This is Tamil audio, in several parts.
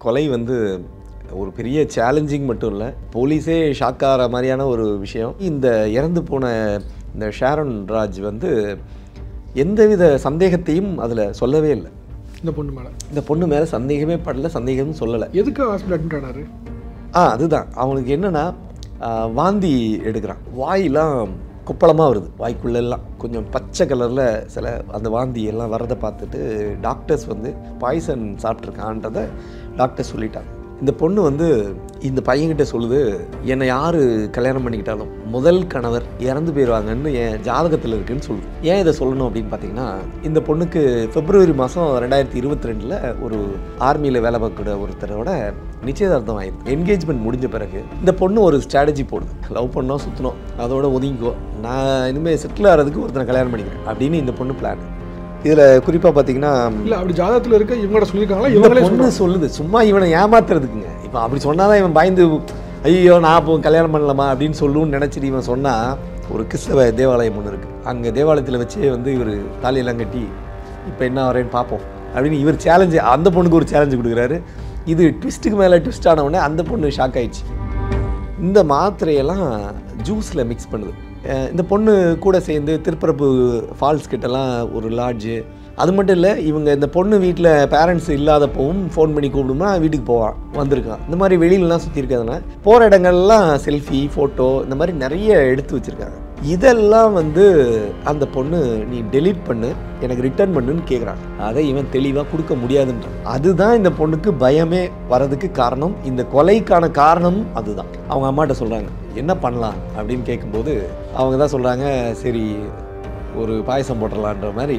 கொலை வந்து ஒரு பெரிய சேலஞ்சிங் மட்டும் இல்லை போலீஸே ஷாக் ஆகிற மாதிரியான ஒரு விஷயம் இந்த இறந்து போன இந்த ஷாரன் ராஜ் வந்து எந்தவித சந்தேகத்தையும் அதில் சொல்லவே இல்லை இந்த பொண்ணு மேலே இந்த பொண்ணு மேலே சந்தேகமே படல சந்தேகமும் சொல்லலை எதுக்கு ஹாஸ்பிட்டல் அட்மிட் ஆனாரு ஆ அதுதான் அவனுக்கு என்னென்னா வாந்தி எடுக்கிறான் வாயெல்லாம் குப்பளமாக வருது வாய்க்குள்ளெல்லாம் கொஞ்சம் பச்சை கலரில் சில அந்த வாந்தி எல்லாம் வரதை பார்த்துட்டு டாக்டர்ஸ் வந்து பாய்சன் சாப்பிட்ருக்கான்றதை டாக்டர் சொல்லிட்டாங்க இந்த பொண்ணு வந்து இந்த பையன்கிட்ட சொல்லுது என்னை யார் கல்யாணம் பண்ணிக்கிட்டாலும் முதல் கணவர் இறந்து போயிடுவாங்கன்னு என் ஜாதகத்தில் இருக்குன்னு சொல்லுது ஏன் இதை சொல்லணும் அப்படின்னு பார்த்தீங்கன்னா இந்த பொண்ணுக்கு பிப்ரவரி மாதம் ரெண்டாயிரத்தி இருபத்தி ரெண்டில் ஒரு ஆர்மியில் வேலை பார்க்குற ஒருத்தரோட நிச்சயதார்த்தம் ஆயிருக்கு என்கேஜ்மெண்ட் முடிஞ்ச பிறகு இந்த பொண்ணு ஒரு ஸ்ட்ராட்டஜி போடுது லவ் பண்ணோம் சுற்றணும் அதோட ஒதுங்கிக்கோ நான் இனிமேல் செட்டில் ஆகிறதுக்கு ஒருத்தனை கல்யாணம் பண்ணிக்கிறேன் அப்படின்னு இந்த பொண்ணு பிளான் இதில் குறிப்பாக பார்த்தீங்கன்னா இல்ல அப்படி ஜாதகத்துல இருக்க இவங்கட சொல்லியிருக்காங்களா இந்த இவங்களே பொண்ணு சொல்லுது சும்மா இவனை ஏமாத்துறதுக்குங்க இப்போ அப்படி சொன்னாதான் இவன் பயந்து ஐயோ நான் இப்போ கல்யாணம் பண்ணலாமா அப்படின்னு சொல்லுன்னு நினச்சிட்டு இவன் சொன்னால் ஒரு கிறிஸ்தவ தேவாலயம் ஒன்று இருக்குது அங்கே தேவாலயத்தில் வச்சே வந்து இவர் தாலியெல்லாம் கட்டி இப்போ என்ன வரேன்னு பார்ப்போம் அப்படின்னு இவர் சேலஞ்சு அந்த பொண்ணுக்கு ஒரு சேலஞ்சு கொடுக்குறாரு இது ட்விஸ்ட்டுக்கு மேலே ட்விஸ்ட் ஆன உடனே அந்த பொண்ணு ஷாக் ஆயிடுச்சு இந்த மாத்திரையெல்லாம் ஜூஸில் மிக்ஸ் பண்ணுது அஹ் இந்த பொண்ணு கூட சேர்ந்து திருப்பரப்பு ஃபால்ஸ் கிட்டலாம் ஒரு லாட்ஜு அது மட்டும் இல்லை இவங்க இந்த பொண்ணு வீட்டில் பேரண்ட்ஸ் இல்லாதப்பவும் ஃபோன் பண்ணி கூப்பிடுமா வீட்டுக்கு போவான் வந்திருக்கான் இந்த மாதிரி வெளியிலலாம் சுற்றி இருக்கிறதுனால போகிற இடங்கள்லாம் செல்ஃபி ஃபோட்டோ இந்த மாதிரி நிறைய எடுத்து வச்சுருக்காங்க இதெல்லாம் வந்து அந்த பொண்ணு நீ டெலீட் பண்ணு எனக்கு ரிட்டர்ன் பண்ணுன்னு கேட்குறாங்க அதை இவன் தெளிவாக கொடுக்க முடியாதுன்றான் அதுதான் இந்த பொண்ணுக்கு பயமே வரதுக்கு காரணம் இந்த கொலைக்கான காரணம் அதுதான் அவங்க அம்மாட்ட சொல்கிறாங்க என்ன பண்ணலாம் அப்படின்னு கேட்கும்போது அவங்க தான் சொல்கிறாங்க சரி ஒரு பாயசம் போட்டுடலான்ற மாதிரி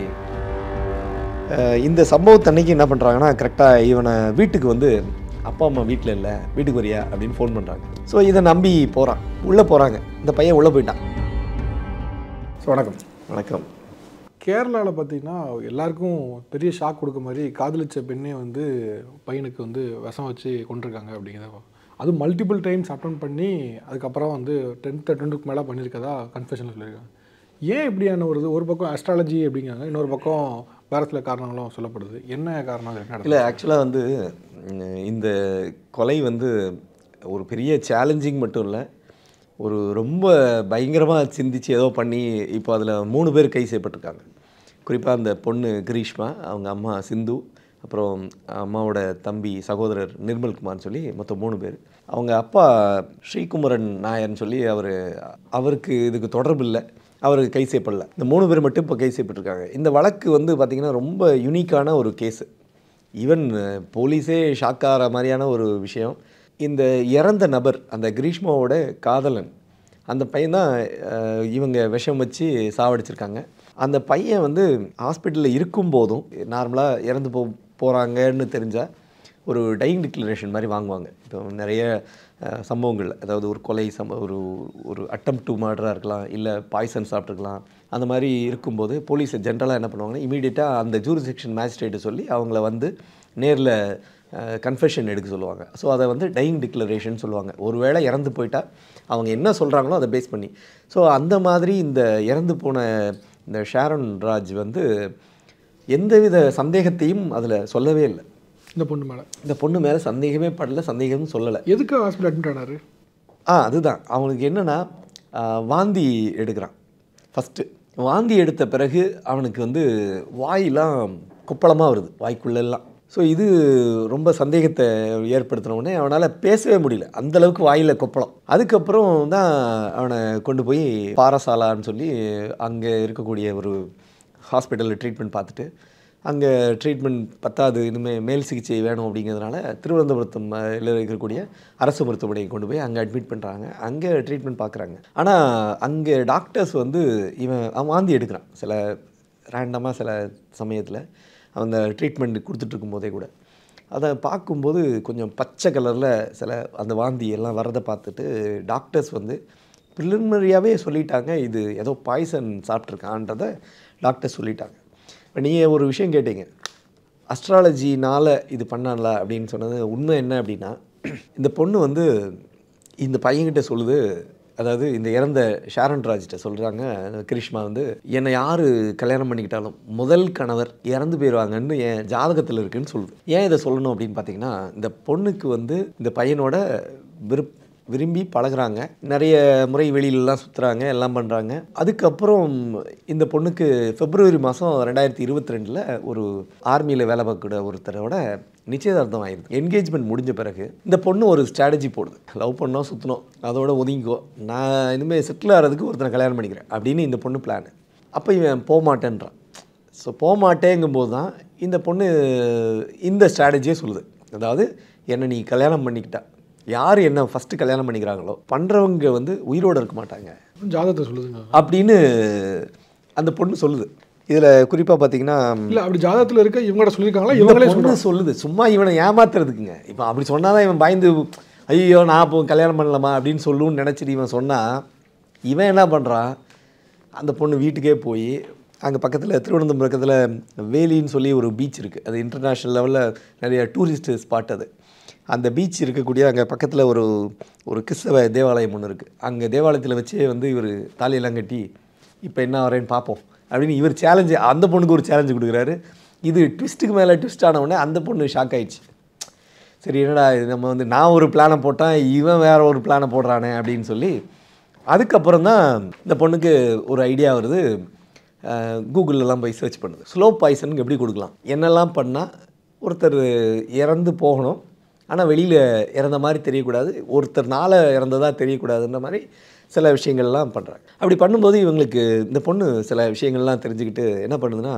அஹ் இந்த சம்பவத்தன்னைக்கு என்ன பண்ணுறாங்கன்னா கரெக்டாக இவனை வீட்டுக்கு வந்து அப்பா அம்மா வீட்டில் இல்லை வீட்டுக்கு வரியா அப்படின்னு ஃபோன் பண்ணுறாங்க ஸோ இதை நம்பி போகிறான் உள்ளே போகிறாங்க இந்த பையன் உள்ளே போயிட்டான் ஸோ வணக்கம் வணக்கம் கேரளாவில் பார்த்தீங்கன்னா எல்லாருக்கும் பெரிய ஷாக் கொடுக்க மாதிரி காதலிச்ச பெண்ணே வந்து பையனுக்கு வந்து விஷம் வச்சு கொண்டிருக்காங்க அப்படிங்கிறத அது மல்டிபிள் டைம்ஸ் அட்டன் பண்ணி அதுக்கப்புறம் வந்து டென்த் அட்டெண்டுக்கு மேலே பண்ணியிருக்கதா கன்ஃபெஷனில் சொல்லியிருக்காங்க ஏன் இப்படியான ஒரு இது ஒரு பக்கம் அஸ்ட்ராலஜி அப்படிங்காங்க இன்னொரு பக்கம் வேறு சில காரணங்களும் சொல்லப்படுது என்ன காரணம் அது என்ன நடந்தது? இல்லை ஆக்சுவலாக வந்து உம், இந்த கொலை வந்து ஒரு பெரிய சேலஞ்சிங் மட்டும் இல்லை ஒரு ரொம்ப பயங்கரமாக சிந்திச்சு ஏதோ பண்ணி இப்போ அதில் மூணு பேர் கை செய்யப்பட்டிருக்காங்க குறிப்பாக அந்த பொண்ணு கிரீஷ்மா அவங்க அம்மா சிந்து அப்புறம் அம்மாவோட தம்பி சகோதரர் நிர்மல்குமார்னு சொல்லி மொத்தம் மூணு பேர் அவங்க அப்பா ஸ்ரீகுமரன் நாயர்னு சொல்லி அவர் அவருக்கு இதுக்கு தொடர்பு இல்லை அவருக்கு கை செய்யப்படல இந்த மூணு பேர் மட்டும் இப்போ கை செய்யப்பட்டிருக்காங்க இந்த வழக்கு வந்து பார்த்திங்கன்னா ரொம்ப யுனிக்கான ஒரு கேஸு ஈவன் போலீஸே ஷாக் ஆகிற மாதிரியான ஒரு விஷயம் இந்த இறந்த நபர் அந்த கிரீஷ்மாவோட காதலன் அந்த பையன் தான் அஹ், இவங்க விஷம் வச்சு சாவடிச்சிருக்காங்க அந்த பையன் வந்து ஹாஸ்பிட்டலில் இருக்கும்போதும் நார்மலாக இறந்து போ போகிறாங்கன்னு தெரிஞ்சால் ஒரு டையிங் டிக்ளரேஷன் மாதிரி வாங்குவாங்க இப்போ நிறைய அஹ், சம்பவங்கள் அதாவது ஒரு கொலை சம்ப ஒரு ஒரு அட்டம் டு மர்டராக இருக்கலாம் இல்லை பாய்சன் சாப்பிட்ருக்கலாம் அந்த மாதிரி இருக்கும்போது போலீஸ் ஜென்ரலாக என்ன பண்ணுவாங்கன்னா இமீடியட்டாக அந்த ஜூரிசெக்ஷன் மேஜிஸ்ட்ரேட்டை சொல்லி அவங்கள வந்து நேரில் கன்ஃபெஷன் எடுக்க சொல்லுவாங்க ஸோ அதை வந்து டையிங் டிக்ளரேஷன் சொல்லுவாங்க ஒருவேளை இறந்து போயிட்டா அவங்க என்ன சொல்கிறாங்களோ அதை பேஸ் பண்ணி ஸோ அந்த மாதிரி இந்த இறந்து போன இந்த ஷாரன் ராஜ் வந்து எந்தவித சந்தேகத்தையும் அதில் சொல்லவே இல்லை இந்த பொண்ணு மேலே இந்த பொண்ணு மேலே சந்தேகமே படல சந்தேகமும் சொல்லலை எதுக்கு ஹாஸ்பிட்டல் அட்மிட் ஆனாரு ஆ அதுதான் அவனுக்கு என்னென்னா வாந்தி எடுக்கிறான் ஃபஸ்ட்டு வாந்தி எடுத்த பிறகு அவனுக்கு வந்து வாயெல்லாம் குப்பளமாக வருது வாய்க்குள்ளெல்லாம் ஸோ இது ரொம்ப சந்தேகத்தை ஏற்படுத்தின உடனே அவனால் பேசவே முடியல அந்த அளவுக்கு வாயில் கொப்பளம் அதுக்கப்புறம் தான் அவனை கொண்டு போய் பாரசாலான்னு சொல்லி அங்கே இருக்கக்கூடிய ஒரு ஹாஸ்பிட்டலில் ட்ரீட்மெண்ட் பார்த்துட்டு அங்கே ட்ரீட்மெண்ட் பத்தாது இனிமேல் மேல் சிகிச்சை வேணும் அப்படிங்கிறதுனால திருவனந்தபுரத்தம் அஹ், இருக்கக்கூடிய அரசு மருத்துவமனையை கொண்டு போய் அங்கே அட்மிட் பண்ணுறாங்க அங்கே ட்ரீட்மெண்ட் பார்க்குறாங்க ஆனால் அங்கே டாக்டர்ஸ் வந்து இவன் அவன் வாந்தி எடுக்கிறான் சில ரேண்டமாக சில சமயத்தில் அந்த ட்ரீட்மெண்ட் கொடுத்துட்டு இருக்கும்போதே கூட அதை பார்க்கும்போது கொஞ்சம் பச்சை கலரில் சில அந்த வாந்தி எல்லாம் வரதை பார்த்துட்டு டாக்டர்ஸ் வந்து ப்ரிலிமினரியாகவே சொல்லிட்டாங்க இது ஏதோ பாய்சன் சாப்பிட்ருக்கான்றதை டாக்டர் சொல்லிட்டாங்க இப்போ நீங்கள் ஒரு விஷயம் கேட்டீங்க அஸ்ட்ராலஜினால் இது பண்ணல அப்படின்னு சொன்னது உண்மை என்ன அப்படின்னா இந்த பொண்ணு வந்து இந்த பையன்கிட்ட சொல்லுது அதாவது இந்த இறந்த ஷாரன் ராஜ்கிட்ட சொல்கிறாங்க கிரிஷ்மா வந்து என்னை யார் கல்யாணம் பண்ணிக்கிட்டாலும் முதல் கணவர் இறந்து போயிடுவாங்கன்னு என் ஜாதகத்தில் இருக்குன்னு சொல்லுது ஏன் இதை சொல்லணும் அப்படின்னு பார்த்தீங்கன்னா இந்த பொண்ணுக்கு வந்து இந்த பையனோட விருப் விரும்பி பழகுறாங்க நிறைய முறை வெளியிலலாம் சுற்றுறாங்க எல்லாம் பண்ணுறாங்க அதுக்கப்புறம் இந்த பொண்ணுக்கு பிப்ரவரி மாதம் ரெண்டாயிரத்தி இருபத்தி ரெண்டில் ஒரு ஆர்மியில் வேலை பார்க்கக்கூடிய ஒருத்தரோட நிச்சயதார்த்தம் ஆயிடுது என்கேஜ்மெண்ட் முடிஞ்ச பிறகு இந்த பொண்ணு ஒரு ஸ்ட்ராட்டஜி போடுது லவ் பண்ணோம் சுற்றணும் அதோட ஒதுங்கிக்கோ நான் இனிமேல் செட்டில் ஆகிறதுக்கு ஒருத்தனை கல்யாணம் பண்ணிக்கிறேன் அப்படின்னு இந்த பொண்ணு பிளான் அப்போ இவன் போக மாட்டேன்றான் ஸோ போக மாட்டேங்கும்போது தான் இந்த பொண்ணு இந்த ஸ்ட்ராட்டஜியே சொல்லுது அதாவது என்னை நீ கல்யாணம் பண்ணிக்கிட்டா யார் என்ன ஃபஸ்ட்டு கல்யாணம் பண்ணிக்கிறாங்களோ பண்ணுறவங்க வந்து உயிரோடு இருக்க மாட்டாங்க ஜாதகத்தை சொல்லுதுங்க அப்படின்னு அந்த பொண்ணு சொல்லுது இதில் குறிப்பாக பார்த்தீங்கன்னா இல்ல அப்படி ஜாதகத்துல இருக்க இவங்கள்ட்ட சொல்லியிருக்காங்களா இந்த இவங்களே பொண்ணு சொல்லுது சும்மா இவனை ஏமாத்துறதுக்குங்க இப்போ அப்படி சொன்னாதான் இவன் பயந்து ஐயோ நான் இப்போ கல்யாணம் பண்ணலாமா அப்படின்னு சொல்லுன்னு நினச்சிட்டு இவன் சொன்னால் இவன் என்ன பண்ணுறான் அந்த பொண்ணு வீட்டுக்கே போய் அங்கே பக்கத்தில் திருவனந்தபுரம் பக்கத்தில் வேலின்னு சொல்லி ஒரு பீச் இருக்குது அது இன்டர்நேஷ்னல் லெவலில் நிறைய டூரிஸ்ட் ஸ்பாட் அது அந்த பீச் இருக்கக்கூடிய அங்கே பக்கத்தில் ஒரு ஒரு கிறிஸ்தவ தேவாலயம் ஒன்று இருக்குது அங்கே தேவாலயத்தில் வச்சே வந்து இவர் தாலியெல்லாம் கட்டி இப்போ என்ன வரேன்னு பார்ப்போம் அப்படின்னு இவர் சேலஞ்சு அந்த பொண்ணுக்கு ஒரு சேலஞ்சு கொடுக்குறாரு இது ட்விஸ்ட்டுக்கு மேலே ட்விஸ்ட் ஆன உடனே அந்த பொண்ணு ஷாக் ஆயிடுச்சு சரி என்னடா இது நம்ம வந்து நான் ஒரு பிளானை போட்டேன் இவன் வேற ஒரு பிளானை போடுறானே அப்படின்னு சொல்லி அதுக்கப்புறம் தான் இந்த பொண்ணுக்கு ஒரு ஐடியா வருது அஹ், கூகுள்லலாம் போய் சர்ச் பண்ணுது ஸ்லோ பாய்சனுக்கு எப்படி கொடுக்கலாம் என்னெல்லாம் பண்ணால் ஒருத்தர் இறந்து போகணும் ஆனால் வெளியில் இறந்த மாதிரி தெரியக்கூடாது ஒருத்தர்னால இறந்ததா தெரியக்கூடாதுன்ற மாதிரி சில விஷயங்கள்லாம் பண்ணுறாங்க அப்படி பண்ணும்போது இவங்களுக்கு இந்த பொண்ணு சில விஷயங்கள்லாம் தெரிஞ்சுக்கிட்டு என்ன பண்ணுதுன்னா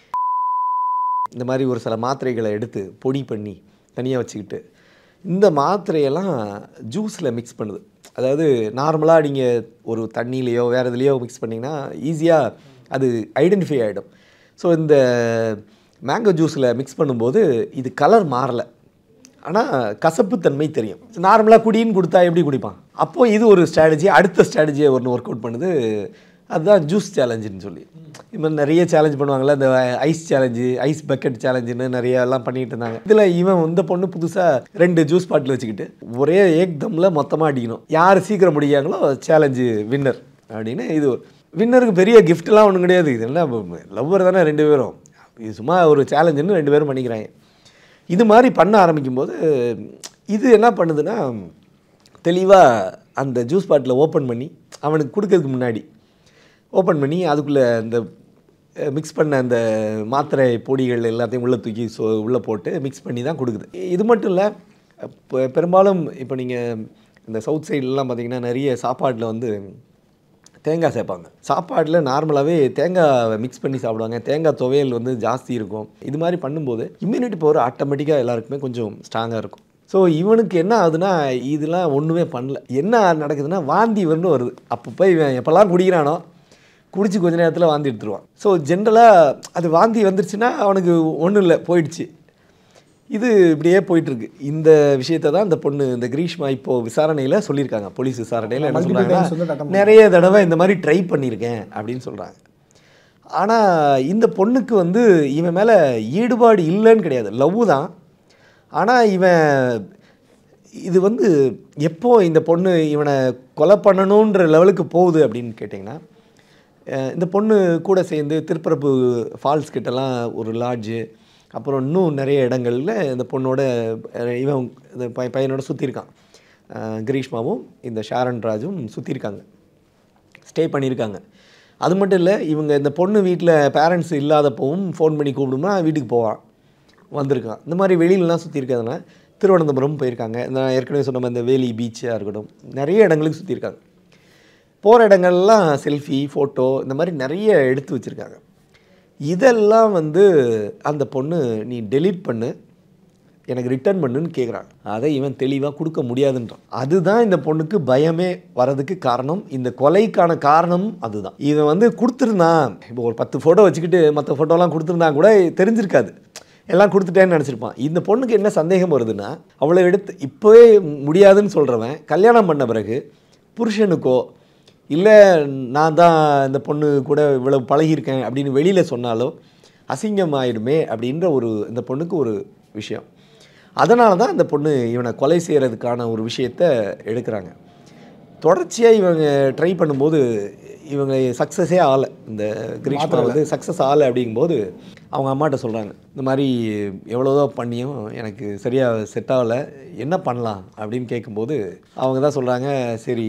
இந்த மாதிரி ஒரு சில மாத்திரைகளை எடுத்து பொடி பண்ணி தனியாக வச்சுக்கிட்டு இந்த மாத்திரையெல்லாம் ஜூஸில் மிக்ஸ் பண்ணுது அதாவது நார்மலாக நீங்கள் ஒரு தண்ணியிலையோ வேறு இதுலேயோ மிக்ஸ் பண்ணிங்கன்னா ஈஸியாக அது ஐடென்டிஃபை ஆகிடும் ஸோ இந்த மேங்கோ ஜூஸில் மிக்ஸ் பண்ணும்போது இது கலர் மாறலை ஆனால் கசப்புத்தன்மை தெரியும் நார்மலாக குடின்னு கொடுத்தா எப்படி குடிப்பான் அப்போ இது ஒரு ஸ்ட்ராட்டஜி அடுத்த ஸ்ட்ராட்டஜியை ஒன்று ஒர்க் அவுட் பண்ணுது அதுதான் ஜூஸ் சேலஞ்சுன்னு சொல்லி இது மாதிரி நிறைய சேலஞ்ச் பண்ணுவாங்கல்ல இந்த ஐஸ் சேலஞ்சு ஐஸ் பக்கெட் சேலஞ்சுன்னு நிறைய எல்லாம் பண்ணிட்டு இருந்தாங்க இதில் இவன் இந்த பொண்ணு புதுசாக ரெண்டு ஜூஸ் பாட்டில் வச்சுக்கிட்டு ஒரே ஏக்தமில் மொத்தமாக அடிக்கணும் யார் சீக்கிரம் முடியாங்களோ சேலஞ்சு வின்னர் அப்படின்னு இது வின்னருக்கு பெரிய கிஃப்ட்லாம் ஒன்றும் கிடையாது இது என்ன லவ்வர் தானே ரெண்டு பேரும் இது சும்மா ஒரு சேலஞ்சுன்னு ரெண்டு பேரும் பண்ணிக்கிறாங்க இது மாதிரி பண்ண ஆரம்பிக்கும்போது இது என்ன பண்ணுதுன்னா தெளிவாக அந்த ஜூஸ் பாட்டில் ஓப்பன் பண்ணி அவனுக்கு கொடுக்கறதுக்கு முன்னாடி ஓப்பன் பண்ணி அதுக்குள்ளே அந்த மிக்ஸ் பண்ண அந்த மாத்திரை பொடிகள் எல்லாத்தையும் உள்ளே தூக்கி சொ உள்ளே போட்டு மிக்ஸ் பண்ணி தான் கொடுக்குது இது மட்டும் இல்லை இப்போ பெரும்பாலும் இப்போ நீங்கள் இந்த சவுத் சைட்லலாம் பார்த்தீங்கன்னா நிறைய சாப்பாட்டில் வந்து தேங்காய் சேர்ப்பாங்க சாப்பாட்டில் நார்மலாகவே தேங்காய் மிக்ஸ் பண்ணி சாப்பிடுவாங்க தேங்காய் துவையல் வந்து ஜாஸ்தி இருக்கும் இது மாதிரி பண்ணும்போது இம்யூனிட்டி பவர் ஆட்டோமேட்டிக்காக எல்லாருக்குமே கொஞ்சம் ஸ்ட்ராங்காக இருக்கும் ஸோ இவனுக்கு என்ன ஆகுதுன்னா இதெல்லாம் ஒன்றுமே பண்ணல என்ன நடக்குதுன்னா வாந்தி வந்து வருது அப்பப்போ இவன் எப்போல்லாம் குடிக்கிறானோ குடிச்சு கொஞ்ச நேரத்தில் வாந்தி எடுத்துருவான் ஸோ ஜென்ரலாக அது வாந்தி வந்துருச்சுன்னா அவனுக்கு ஒன்றும் இல்லை போயிடுச்சு இது இப்படியே போயிட்டுருக்கு இந்த விஷயத்தை தான் இந்த பொண்ணு இந்த கிரீஷ்மா இப்போ விசாரணையில் சொல்லியிருக்காங்க போலீஸ் விசாரணையில் என்ன Multiple times வந்து சொல்கிறாங்கன்னா attempt நிறைய தடவை இந்த மாதிரி ட்ரை பண்ணியிருக்கேன் அப்படின்னு சொல்கிறாங்க ஆனால் இந்த பொண்ணுக்கு வந்து இவன் மேலே ஈடுபாடு இல்லைன்னு கிடையாது லவ் தான் ஆனால் இவன் இது வந்து எப்போ இந்த பொண்ணு இவனை கொலை பண்ணணுன்ற லெவலுக்கு போகுது அப்படின்னு கேட்டிங்கன்னா அஹ் இந்த பொண்ணு கூட சேர்ந்து திருப்பரப்பு ஃபால்ஸ் கிட்டலாம் ஒரு லாட்ஜு அப்புறம் இன்னும் நிறைய இடங்கள்ல இந்த பொண்ணோட அஹ் இவன் இந்த பை பையனோட சுற்றிருக்கான் கிரீஷ்மாவும் இந்த ஷாரன் ராஜும் சுற்றிருக்காங்க ஸ்டே பண்ணியிருக்காங்க அது மட்டும் இல்லை இவங்க இந்த பொண்ணு வீட்டில் பேரண்ட்ஸ் இல்லாதப்பவும் ஃபோன் பண்ணி கூப்பிடுமா வீட்டுக்கு போவான் வந்திருக்கான் இந்த மாதிரி வெளியிலலாம் சுற்றிருக்கிறதுனால திருவனந்தபுரம் போயிருக்காங்க நான் ஏற்கனவே சொன்ன மாதிரி இந்த வேலி பீச்சாக இருக்கட்டும் நிறைய இடங்களுக்கு சுற்றிருக்காங்க போகிற இடங்கள்லாம் செல்ஃபி ஃபோட்டோ இந்த மாதிரி நிறைய எடுத்து வச்சுருக்காங்க இதெல்லாம் வந்து அந்த பொண்ணு நீ டெலீட் பண்ணு எனக்கு ரிட்டர்ன் பண்ணுன்னு கேட்குறாங்க அதை இவன் தெளிவாக கொடுக்க முடியாதுன்றான் அதுதான் இந்த பொண்ணுக்கு பயமே வரதுக்கு காரணம் இந்த கொலைக்கான காரணம் அதுதான் இவன் வந்து கொடுத்துருந்தான் இப்போ ஒரு பத்து ஃபோட்டோ வச்சுக்கிட்டு மற்ற ஃபோட்டோலாம் கொடுத்துருந்தா கூட தெரிஞ்சிருக்காது எல்லாம் கொடுத்துட்டேன்னு நினச்சிருப்பான் இந்த பொண்ணுக்கு என்ன சந்தேகம் வருதுன்னா அவளை எடுத்து இப்போவே முடியாதுன்னு சொல்கிறவன் கல்யாணம் பண்ண பிறகு புருஷனுக்கோ இல்லை நான் தான் இந்த பொண்ணு கூட இவ்வளவு பழகியிருக்கேன் அப்படின்னு வெளியில் சொன்னாலோ அசிங்கம் ஆயிடுமே அப்படின்ற ஒரு இந்த பொண்ணுக்கு ஒரு விஷயம் அதனால தான் இந்த பொண்ணு இவனை கொலை செய்கிறதுக்கான ஒரு விஷயத்த எடுக்கிறாங்க தொடர்ச்சியாக இவங்க ட்ரை பண்ணும்போது இவங்க சக்ஸஸே ஆகலை இந்த கிரீஷ்மா வந்து சக்ஸஸ் ஆகலை அப்படிங்கும்போது அவங்க அம்மாட்ட சொல்கிறாங்க இந்த மாதிரி எவ்வளோதோ பண்ணியும் எனக்கு சரியாக செட் ஆகலை என்ன பண்ணலாம் அப்படின்னு கேட்கும்போது அவங்க தான் சொல்கிறாங்க சரி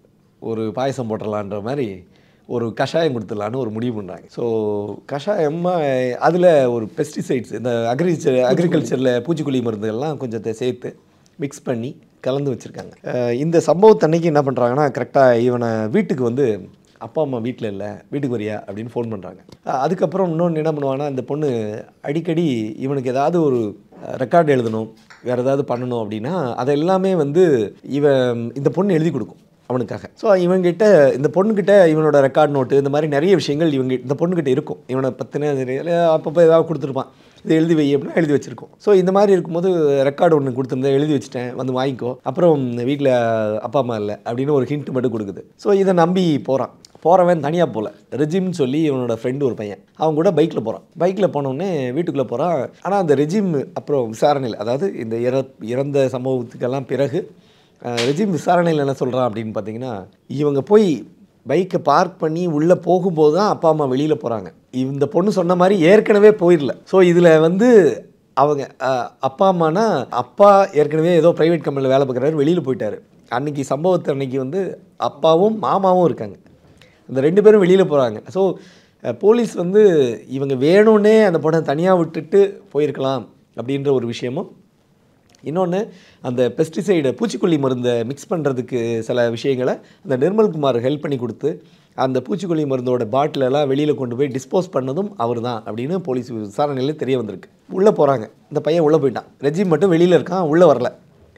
ஒரு பாயசம் போட்டுடலான்ற மாதிரி ஒரு கஷாயம் கொடுத்துடலான்னு ஒரு முடிவு பண்ணுறாங்க ஸோ கஷாயமா அதில் ஒரு பெஸ்டிசைட்ஸ் இந்த அக்ரிகல்ச்சர் அக்ரிகல்ச்சரில் பூச்சிக்கொல்லி மருந்துகள்லாம் கொஞ்சத்தை சேர்த்து மிக்ஸ் பண்ணி கலந்து வச்சுருக்காங்க இந்த சம்பவத்தன்னைக்கு என்ன பண்ணுறாங்கன்னா கரெக்டாக இவனை வீட்டுக்கு வந்து அப்பா அம்மா வீட்டில் இல்லை வீட்டுக்கு வரியா அப்படின்னு ஃபோன் பண்ணுறாங்க அதுக்கப்புறம் இன்னொன்று என்ன பண்ணுவாங்கன்னா இந்த பொண்ணு அடிக்கடி இவனுக்கு ஏதாவது ஒரு ரெக்கார்டு எழுதணும் வேறு ஏதாவது பண்ணணும் அப்படின்னா அதை எல்லாமே வந்து இவன் இந்த பொண்ணு எழுதி கொடுக்கும் அவனுக்காக ஸோ இவங்கிட்ட இந்த பொண்ணுக்கிட்ட இவனோட ரெக்கார்ட் நோட்டு இந்த மாதிரி நிறைய விஷயங்கள் இவங்க இந்த பொண்ணுக்கிட்ட இருக்கும் இவனை பற்றின அப்பப்போ ஏதாவது கொடுத்துருப்பான் இது எழுதி வை அப்படின்னா எழுதி வச்சிருக்கோம் ஸோ இந்த மாதிரி இருக்கும்போது ரெக்கார்டு ஒன்று கொடுத்துருந்தேன் எழுதி வச்சுட்டேன் வந்து வாங்கிக்கோ அப்புறம் வீட்டில் அப்பா அம்மா இல்லை அப்படின்னு ஒரு ஹிண்ட் மட்டும் கொடுக்குது ஸோ இதை நம்பி போகிறான் போகிறவன் தனியாக போகல ரெஜிம்னு சொல்லி இவனோட ஃப்ரெண்டு ஒரு பையன் அவன் கூட பைக்கில் போகிறான் பைக்கில் போனோடனே வீட்டுக்குள்ளே போகிறான் ஆனால் அந்த ரெஜிம் அப்புறம் விசாரணையில் அதாவது இந்த இற இறந்த சம்பவத்துக்கெல்லாம் பிறகு ரெஜிம் விசாரணையில் என்ன சொல்கிறான் அப்படின்னு பார்த்தீங்கன்னா இவங்க போய் பைக்கை பார்க் பண்ணி உள்ளே போகும்போது தான் அப்பா அம்மா வெளியில் போகிறாங்க இந்த பொண்ணு சொன்ன மாதிரி ஏற்கனவே போயிடல ஸோ இதில் வந்து அவங்க அஹ், அப்பா அம்மானா அப்பா ஏற்கனவே ஏதோ ப்ரைவேட் கம்பெனியில் வேலை பார்க்குறாரு வெளியில் போயிட்டாரு அன்னைக்கு சம்பவத்து அன்னைக்கு வந்து அப்பாவும் மாமாவும் இருக்காங்க அந்த ரெண்டு பேரும் வெளியில் போகிறாங்க ஸோ போலீஸ் வந்து இவங்க வேணும்னே அந்த பொண்ணை தனியாக விட்டுட்டு போயிருக்கலாம் அப்படின்ற ஒரு விஷயமும் இன்னொன்று அந்த பெஸ்டிசைடு பூச்சிக்கொல்லி மருந்தை மிக்ஸ் பண்ணுறதுக்கு சில விஷயங்களை அந்த நிர்மல்குமார் ஹெல்ப் பண்ணி கொடுத்து அந்த பூச்சிக்கொல்லி மருந்தோட பாட்டிலெல்லாம் வெளியில் கொண்டு போய் டிஸ்போஸ் பண்ணதும் அவர் தான் அப்படின்னு போலீஸ் விசாரணையில் தெரிய வந்திருக்கு உள்ளே போகிறாங்க இந்த பையன் உள்ளே போயிட்டான் ரெஜிம் மட்டும் வெளியில் இருக்கான் உள்ளே வரல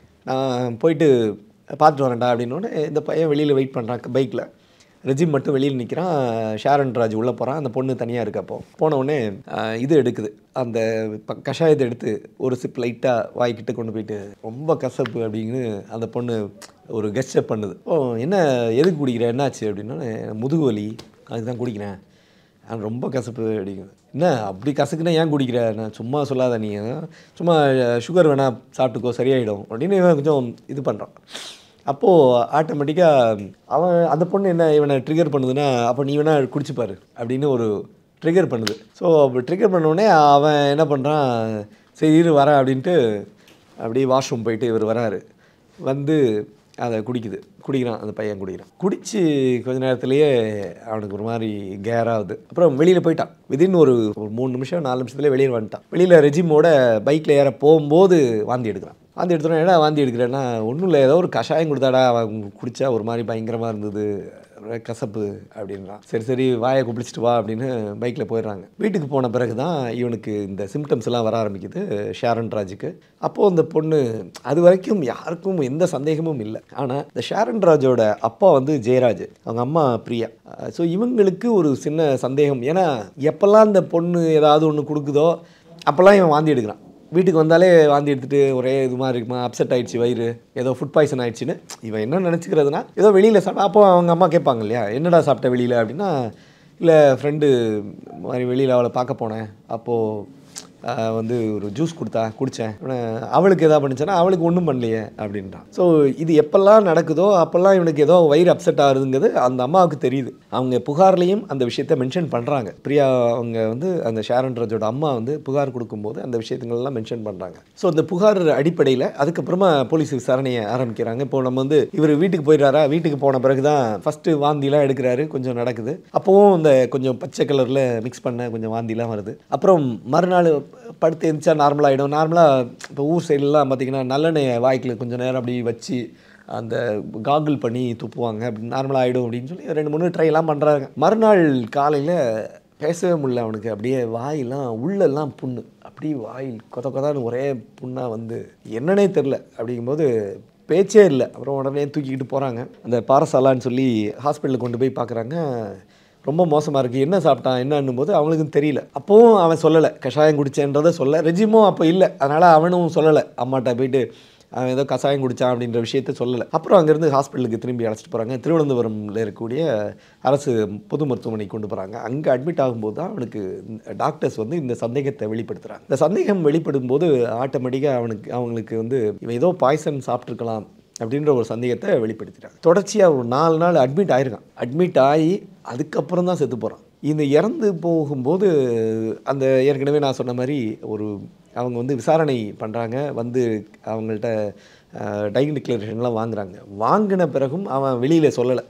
நான் போயிட்டு பார்த்துட்டு வரேன்டா அப்படின்னோடனே இந்த பையன் வெளியில் வெயிட் பண்ணுறான் பைக்கில் ரெஜிம் மட்டும் வெளியில் நிற்கிறான் ஷாரன் ராஜ் உள்ளே போகிறான் அந்த பொண்ணு தனியாக இருக்கப்போ போன உடனே ஆஹ், இது எடுக்குது அந்த ப- கஷாயத்தை எடுத்து ஒரு சிப் லைட்டாக வாய்க்கிட்ட கொண்டு போயிட்டு ரொம்ப கசப்பு அப்படின்னு அந்த பொண்ணு ஒரு கெஸ்டப் பண்ணுது ஓ என்ன எதுக்கு குடிக்கிற என்னாச்சு அப்படின்னா முதுகு வலி அதுக்கு தான் குடிக்கிறேன் அது ரொம்ப கசப்பு அப்படிங்குது என்ன அப்படி கசக்குன்னா ஏன் குடிக்கிற நான் சும்மா சொல்லாத நீ சும்மா சுகர் வேணா சாப்பிட்டுக்கோ சரியாயிடும் அப்படின்னு இவன் கொஞ்சம் இது பண்ணுறான் அப்போது ஆட்டோமேட்டிக்காக அவன் அந்த பொண்ணு என்ன இவனை ட்ரிகர் பண்ணுதுன்னா அப்போ நீ வேணா குடிச்சு பாரு அப்படின்னு ஒரு ட்ரிகர் பண்ணுது ஸோ அப்போ ட்ரிகர் உடனே அவன் என்ன பண்ணுறான் சரி இரு வரேன் அப்படின்ட்டு அப்படியே வாஷ்ரூம் போயிட்டு இவர் வராரு வந்து அதை குடிக்குது குடிக்கிறான் அந்த பையன் குடிக்கிறான் குடிச்சு கொஞ்ச நேரத்திலேயே அவனுக்கு ஒரு மாதிரி கேராகுது அப்புறம் வெளியில் போயிட்டான் விதின் ஒரு ஒரு மூணு நிமிஷம் நாலு நிமிஷத்துலேயே வெளியில் வந்துட்டான் வெளியில் ரெஜிமோட பைக்கில் ஏற போகும்போது வாந்தி எடுக்கிறான் வாந்தி எடுத்தோன்னா ஏடா வாந்தி எடுக்கிறேன்னா ஒன்றும் இல்லை ஏதோ ஒரு கஷாயம் கொடுத்தாடா அவன் குடிச்சா ஒரு மாதிரி பயங்கரமாக இருந்தது ஒரே கசப்பு அப்படின்றான் சரி சரி வாயை குப்பிளிச்சிட்டு வா அப்படின்னு பைக்கில் போயிடுறாங்க வீட்டுக்கு போன பிறகு தான் இவனுக்கு இந்த சிம்டம்ஸ் எல்லாம் வர ஆரம்பிக்குது ஷாரன் ராஜுக்கு அப்போது அந்த பொண்ணு அது வரைக்கும் யாருக்கும் எந்த சந்தேகமும் இல்லை ஆனால் இந்த ஷாரன் ராஜோட அப்பா வந்து ஜெயராஜ் அவங்க அம்மா பிரியா ஸோ இவங்களுக்கு ஒரு சின்ன சந்தேகம் ஏன்னா எப்போல்லாம் இந்த பொண்ணு ஏதாவது ஒன்று கொடுக்குதோ அப்போல்லாம் இவன் வாந்தி எடுக்கிறான் வீட்டுக்கு வந்தாலே வாந்தி எடுத்துட்டு ஒரே இது மாதிரி இருக்குமா அப்செட் ஆயிடுச்சு வயிறு ஏதோ ஃபுட் பாய்சன் ஆயிடுச்சுன்னு இவன் என்ன நினச்சிக்கிறதுனா ஏதோ வெளியில் சாப்பிட்டா அப்போ அவங்க அம்மா கேட்பாங்க இல்லையா என்னடா சாப்பிட்ட வெளியில் அப்படின்னா இல்லை ஃப்ரெண்டு மாதிரி வெளியில் அவளை பார்க்க போனேன் அப்போது ஆஹ் வந்து ஒரு ஜூஸ் கொடுத்தா குடித்தேன் அவளுக்கு எதாவது பண்ணுச்சுன்னா அவளுக்கு ஒன்றும் பண்ணலையே அப்படின்றான் ஸோ இது எப்பெல்லாம் நடக்குதோ அப்போல்லாம் இவனுக்கு ஏதோ வயிறு அப்செட் ஆகுதுங்கிறது அந்த அம்மாவுக்கு தெரியுது அவங்க புகார்லேயும் அந்த விஷயத்த மென்ஷன் பண்ணுறாங்க பிரியா அவங்க வந்து அந்த ஷாரன் ராஜோட அம்மா வந்து புகார் கொடுக்கும்போது அந்த விஷயத்துங்களெல்லாம் மென்ஷன் பண்ணுறாங்க ஸோ அந்த புகார் அடிப்படையில் அதுக்கப்புறமா போலீஸ் விசாரணையை ஆரம்பிக்கிறாங்க இப்போ நம்ம வந்து இவர் வீட்டுக்கு போயிடுறாரா வீட்டுக்கு போன பிறகு தான் ஃபஸ்ட்டு வாந்திலாம் எடுக்கிறாரு கொஞ்சம் நடக்குது அப்போவும் இந்த கொஞ்சம் பச்சை கலரில் மிக்ஸ் பண்ண கொஞ்சம் வாந்திலாம் வருது அப்புறம் மறுநாள் படுத்து எழுந்திரிச்சா நார்மலாகிடும் நார்மலாக இப்போ ஊர் சைட்லலாம் பார்த்தீங்கன்னா நல்லெண்ணெய் வாய்க்கில் கொஞ்சம் நேரம் அப்படி வச்சு அந்த காகுல் பண்ணி துப்புவாங்க அப்படி நார்மலாக ஆகிடும் அப்படின்னு சொல்லி ரெண்டு மூணு ட்ரை எல்லாம் பண்ணுறாங்க மறுநாள் காலையில் பேசவே முடியல அவனுக்கு அப்படியே வாயெல்லாம் உள்ளெல்லாம் புண்ணு அப்படியே வாயில் கொத கொதான்னு ஒரே புண்ணாக வந்து என்னன்னே தெரில அப்படிங்கும்போது பேச்சே இல்லை அப்புறம் உடனே தூக்கிக்கிட்டு போகிறாங்க அந்த பாரசாலான்னு சொல்லி ஹாஸ்பிட்டலுக்கு கொண்டு போய் பார்க்குறாங்க ரொம்ப மோசமாக இருக்குது என்ன சாப்பிட்டான் என்னன்னும் போது அவனுக்கும் தெரியல அப்போவும் அவன் சொல்லலை கஷாயம் குடிச்சேன்றதை சொல்ல ரெஜிமும் அப்போ இல்லை அதனால் அவனும் சொல்லலை அம்மாட்ட போயிட்டு அவன் ஏதோ கஷாயம் குடித்தான் அப்படின்ற விஷயத்த சொல்லலை அப்புறம் அங்கேருந்து ஹாஸ்பிட்டலுக்கு திரும்பி அழைச்சிட்டு போகிறாங்க திருவனந்தபுரம்ல இருக்கக்கூடிய அரசு பொது மருத்துவமனைக்கு கொண்டு போகிறாங்க அங்கே அட்மிட் ஆகும்போது தான் அவனுக்கு டாக்டர்ஸ் வந்து இந்த சந்தேகத்தை வெளிப்படுத்துகிறாங்க இந்த சந்தேகம் வெளிப்படும் போது ஆட்டோமேட்டிக்காக அவனுக்கு அவங்களுக்கு வந்து இவன் ஏதோ பாய்சன் சாப்பிட்ருக்கலாம் அப்படின்ற ஒரு சந்தேகத்தை வெளிப்படுத்திட்டாங்க தொடர்ச்சியாக ஒரு நாலு நாள் அட்மிட் ஆயிருக்கான் அட்மிட் ஆகி அதுக்கப்புறம் தான் செத்து போகிறான் இந்த இறந்து போகும்போது அந்த ஏற்கனவே நான் சொன்ன மாதிரி ஒரு அவங்க வந்து விசாரணை பண்ணுறாங்க வந்து அவங்கள்ட்ட டைங் டிக்ளரேஷன்லாம் வாங்குறாங்க வாங்கின பிறகும் அவன் வெளியில் சொல்லலை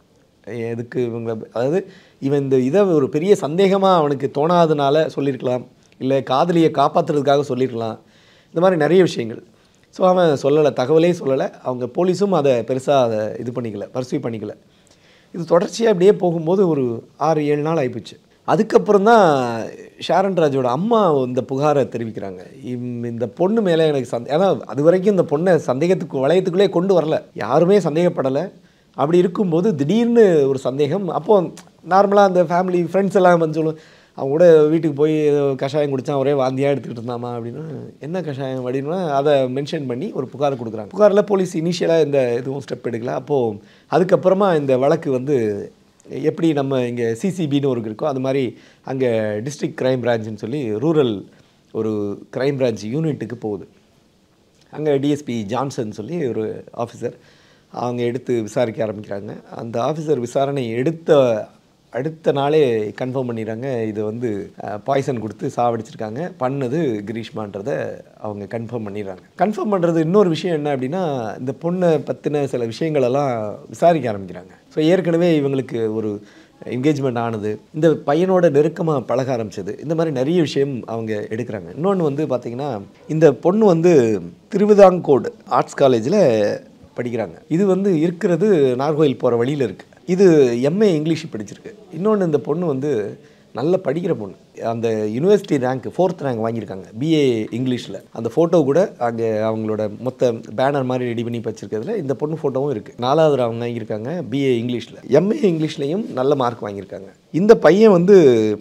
எதுக்கு இவங்க அதாவது இவன் இந்த இதை ஒரு பெரிய சந்தேகமாக அவனுக்கு தோணாதனால சொல்லியிருக்கலாம் இல்லை காதலியை காப்பாற்றுறதுக்காக சொல்லியிருக்கலாம் இந்த மாதிரி நிறைய விஷயங்கள் ஸோ அவன் சொல்லலை தகவலே சொல்லலை அவங்க போலீஸும் அதை பெருசாக அதை இது பண்ணிக்கல பர்சீவ் பண்ணிக்கல இது தொடர்ச்சியாக அப்படியே போகும்போது ஒரு ஆறு ஏழு நாள் ஆகிப்போச்சு அதுக்கப்புறம் தான் ஷாரன் ராஜோட அம்மா இந்த புகாரை தெரிவிக்கிறாங்க இம்- இந்த பொண்ணு மேலே எனக்கு சந்தே ஏன்னா அது வரைக்கும் இந்த பொண்ணை சந்தேகத்துக்கு வளையத்துக்குள்ளே கொண்டு வரல யாருமே சந்தேகப்படலை அப்படி இருக்கும்போது திடீர்னு ஒரு சந்தேகம் அப்போ நார்மலாக அந்த ஃபேமிலி ஃப்ரெண்ட்ஸ் எல்லாம் வந்து சொல்லும் அவங்க கூட வீட்டுக்கு போய் ஏதோ கஷாயம் குடித்தான் ஒரே வாந்தியாக எடுத்துக்கிட்டு இருந்தாமா அப்படின்னா என்ன கஷாயம் அப்படின்னா அதை மென்ஷன் பண்ணி ஒரு புகார் கொடுக்குறாங்க புகாரில் போலீஸ் இனிஷியலாக இந்த எதுவும் ஸ்டெப் எடுக்கல அப்போது அதுக்கப்புறமா இந்த வழக்கு வந்து எப்படி நம்ம இங்கே சிசிபின்னு ஒரு இருக்கோ அது மாதிரி அங்கே டிஸ்ட்ரிக்ட் கிரைம் பிரான்ச்சுன்னு சொல்லி ரூரல் ஒரு கிரைம் பிரான்ச் யூனிட்டுக்கு போகுது அங்கே டிஎஸ்பி ஜான்சன் சொல்லி ஒரு ஆஃபீஸர் அவங்க எடுத்து விசாரிக்க ஆரம்பிக்கிறாங்க அந்த ஆஃபீஸர் விசாரணை எடுத்த அடுத்த நாளே கன்ஃபார்ம் பண்ணிடுறாங்க இது வந்து பாய்சன் கொடுத்து சாவடிச்சிருக்காங்க பண்ணது கிரீஷ்மான்றதை அவங்க கன்ஃபார்ம் பண்ணிடுறாங்க கன்ஃபார்ம் பண்ணுறது இன்னொரு விஷயம் என்ன அப்படின்னா இந்த பொண்ணை பற்றின சில விஷயங்களெல்லாம் விசாரிக்க ஆரம்பிக்கிறாங்க ஸோ ஏற்கனவே இவங்களுக்கு ஒரு என்கேஜ்மெண்ட் ஆனது இந்த பையனோட நெருக்கமாக பழக ஆரம்பிச்சது இந்த மாதிரி நிறைய விஷயம் அவங்க எடுக்கிறாங்க இன்னொன்று வந்து பார்த்திங்கன்னா இந்த பொண்ணு வந்து திருவிதாங்கோடு ஆர்ட்ஸ் காலேஜில் படிக்கிறாங்க இது வந்து இருக்கிறது நார்கோயில் போகிற வழியில் இருக்குது இது எம்ஏ இங்கிலீஷ் படிச்சிருக்கு இன்னொன்று இந்த பொண்ணு வந்து நல்ல படிக்கிற பொண்ணு அந்த யூனிவர்சிட்டி ரேங்க் ஃபோர்த் ரேங்க் வாங்கியிருக்காங்க பிஏ இங்கிலீஷில் அந்த ஃபோட்டோ கூட அங்கே அவங்களோட மொத்த பேனர் மாதிரி ரெடி பண்ணி வச்சிருக்கிறதுல இந்த பொண்ணு ஃபோட்டோவும் இருக்குது நாலாவது அவங்க வாங்கியிருக்காங்க பிஏ இங்கிலீஷில் எம்ஏ இங்கிலீஷ்லேயும் நல்ல மார்க் வாங்கியிருக்காங்க இந்த பையன் வந்து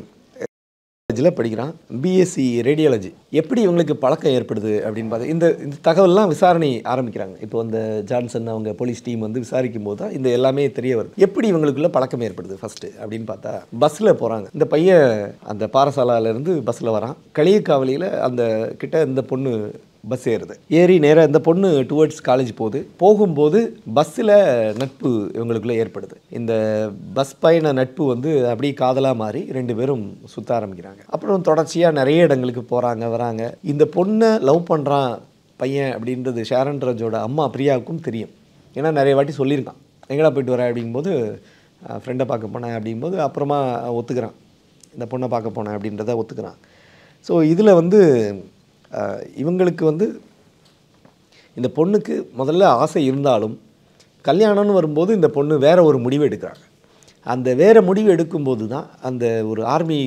காலேஜில் படிக்கிறான் பிஎஸ்சி ரேடியாலஜி எப்படி இவங்களுக்கு பழக்கம் ஏற்படுது அப்படின்னு பார்த்து இந்த இந்த தகவல்லாம் விசாரணை ஆரம்பிக்கிறாங்க இப்போ இந்த ஜான்சன் அவங்க போலீஸ் டீம் வந்து விசாரிக்கும் போது தான் இந்த எல்லாமே தெரிய வருது எப்படி இவங்களுக்குள்ள பழக்கம் ஏற்படுது ஃபர்ஸ்ட் அப்படின்னு பார்த்தா பஸ்ஸில் போகிறாங்க இந்த பையன் அந்த பாரசாலாலேருந்து பஸ்ஸில் வரான் களியக்காவலியில் அந்த கிட்ட இந்த பொண்ணு பஸ் ஏறுது ஏறி நேராக இந்த பொண்ணு டுவர்ட்ஸ் காலேஜ் போகுது போகும்போது பஸ்ஸில் நட்பு இவங்களுக்குள்ள ஏற்படுது இந்த பஸ் பயண நட்பு வந்து அப்படியே காதலாக மாறி ரெண்டு பேரும் சுற்ற ஆரம்பிக்கிறாங்க அப்புறம் தொடர்ச்சியாக நிறைய இடங்களுக்கு போகிறாங்க வராங்க இந்த பொண்ணை லவ் பண்ணுறான் பையன் அப்படின்றது ஷாரன் ராஜோட அம்மா பிரியாவுக்கும் தெரியும் ஏன்னா நிறைய வாட்டி சொல்லியிருக்கான் எங்கடா போயிட்டு வர அப்படிங்கும்போது ஃப்ரெண்டை பார்க்க போனேன் அப்படிங்கும்போது அப்புறமா ஒத்துக்கிறான் இந்த பொண்ணை பார்க்க போனேன் அப்படின்றத ஒத்துக்கிறான் ஸோ இதில் வந்து அஹ், இவங்களுக்கு வந்து இந்த பொண்ணுக்கு முதல்ல ஆசை இருந்தாலும் கல்யாணம்னு வரும்போது இந்த பொண்ணு வேற ஒரு முடிவு எடுக்கிறாங்க அந்த வேற முடிவு எடுக்கும்போது தான் அந்த ஒரு ஆர்மி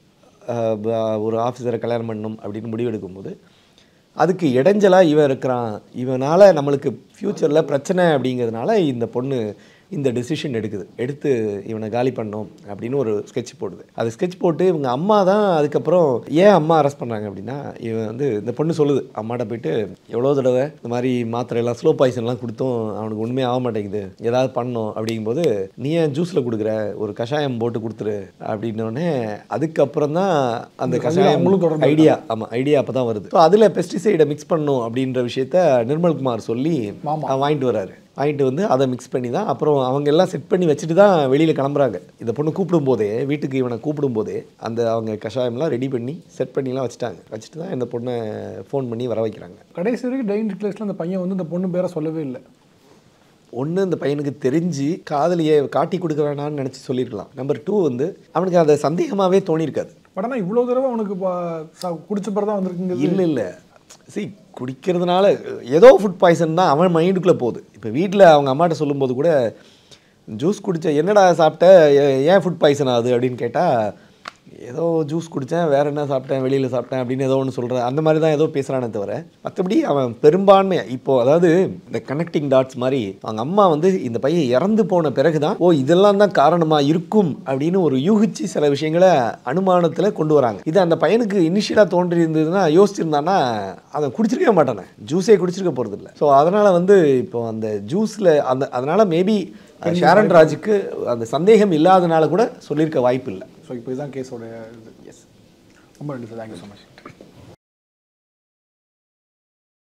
ஒரு ஆஃபீஸரை கல்யாணம் பண்ணணும் அப்படின்னு முடிவு எடுக்கும்போது அதுக்கு இடைஞ்சலாக இவன் இருக்கிறான் இவனால் நம்மளுக்கு ஃப்யூச்சரில் பிரச்சனை அப்படிங்கிறதுனால இந்த பொண்ணு இந்த டெசிஷன் எடுக்குது எடுத்து இவனை காலி பண்ணோம் அப்படின்னு ஒரு ஸ்கெட்ச் போடுது அது ஸ்கெட்ச் போட்டு இவங்க அம்மா தான் அதுக்கப்புறம் ஏன் அம்மா அரெஸ்ட் பண்ணுறாங்க அப்படின்னா இவன் வந்து இந்த பொண்ணு சொல்லுது அம்மாட்ட போயிட்டு எவ்வளோ தடவை இந்த மாதிரி மாத்திரை எல்லாம் ஸ்லோ பாய்சன்லாம் கொடுத்தும் அவனுக்கு ஒன்றுமே ஆக மாட்டேங்குது ஏதாவது பண்ணணும் அப்படிங்கும்போது நீ ஏன் ஜூஸில் கொடுக்குற ஒரு கஷாயம் போட்டு கொடுத்துரு அப்படின்னோடனே அதுக்கப்புறம் தான் அந்த கஷாயம் அவங்களும் தொடர்பு ஐடியா ஆமாம் ஐடியா அப்போ தான் வருது ஸோ அதில் பெஸ்டிசைடை மிக்ஸ் பண்ணணும் அப்படின்ற விஷயத்த நிர்மல்குமார் சொல்லி ஆமா. அவன் வாங்கிட்டு வராரு வாங்கிட்டு வந்து அதை மிக்ஸ் பண்ணி தான் அப்புறம் அவங்க எல்லாம் செட் பண்ணி வச்சுட்டு தான் வெளியில் கிளம்புறாங்க இந்த பொண்ணு கூப்பிடும் போதே வீட்டுக்கு இவனை கூப்பிடும் போதே அந்த அவங்க கஷாயம்லாம் ரெடி பண்ணி செட் பண்ணிலாம் வச்சுட்டாங்க வச்சுட்டு தான் இந்த பொண்ணை ஃபோன் பண்ணி வர வைக்கிறாங்க கடைசி வரைக்கும் டைன் டிக்ளேஸில் அந்த பையன் வந்து இந்த பொண்ணு பேரை சொல்லவே இல்லை ஒன்று இந்த பையனுக்கு தெரிஞ்சு காதலியை காட்டி கொடுக்க வேணாம்னு நினச்சி சொல்லியிருக்கலாம் நம்பர் டூ வந்து அவனுக்கு அதை சந்தேகமாகவே தோணியிருக்காது பட் ஆனால் இவ்வளோ தடவை அவனுக்கு பா- சா- குடிச்ச பிறகு தான் வந்திருக்குங்க இல்லை இல்லை see குடிக்கிறதுனால ஏதோ ஃபுட் பாய்சன் தான் அவன் மைண்டுக்குள்ளே போகுது இப்போ வீட்டில் அவங்க அம்மாட்ட சொல்லும்போது கூட ஜூஸ் குடிச்ச என்னடா சாப்பிட்ட ஏ- ஏன் ஃபுட் பாய்சன் ஆகுது அப்படின்னு கேட்டால் ஏதோ ஜூஸ் குடித்தேன் வேற என்ன சாப்பிட்டேன் வெளியில் சாப்பிட்டேன் அப்படின்னு ஏதோ ஒன்று சொல்கிறேன் அந்த மாதிரி தான் ஏதோ பேசுகிறானே தவிர மற்றபடி அவன் பெரும்பான்மை இப்போது அதாவது இந்த கனெக்டிங் டாட்ஸ் மாதிரி அவங்க அம்மா வந்து இந்த பையன் இறந்து போன பிறகு தான் ஓ இதெல்லாம் தான் காரணமாக இருக்கும் அப்படின்னு ஒரு யூகிச்சு சில விஷயங்களை அனுமானத்தில் கொண்டு வராங்க இது அந்த பையனுக்கு இனிஷியலாக தோன்றி இருந்ததுன்னா யோசிச்சிருந்தானா அதை குடிச்சிருக்கவே மாட்டானே ஜூஸே குடிச்சிருக்க போகிறது இல்லை ஸோ அதனால் வந்து இப்போ அந்த ஜூஸில் அந்த அதனால் மேபி ஷாரன் ராஜுக்கு அந்த சந்தேகம் இல்லாதனால கூட சொல்லியிருக்க வாய்ப்பு இல்லை ஸோ இப்போ இதுதான் கேஸோட இது எஸ் ரொம்ப நன்றி சார் தேங்க்யூ ஸோ மச்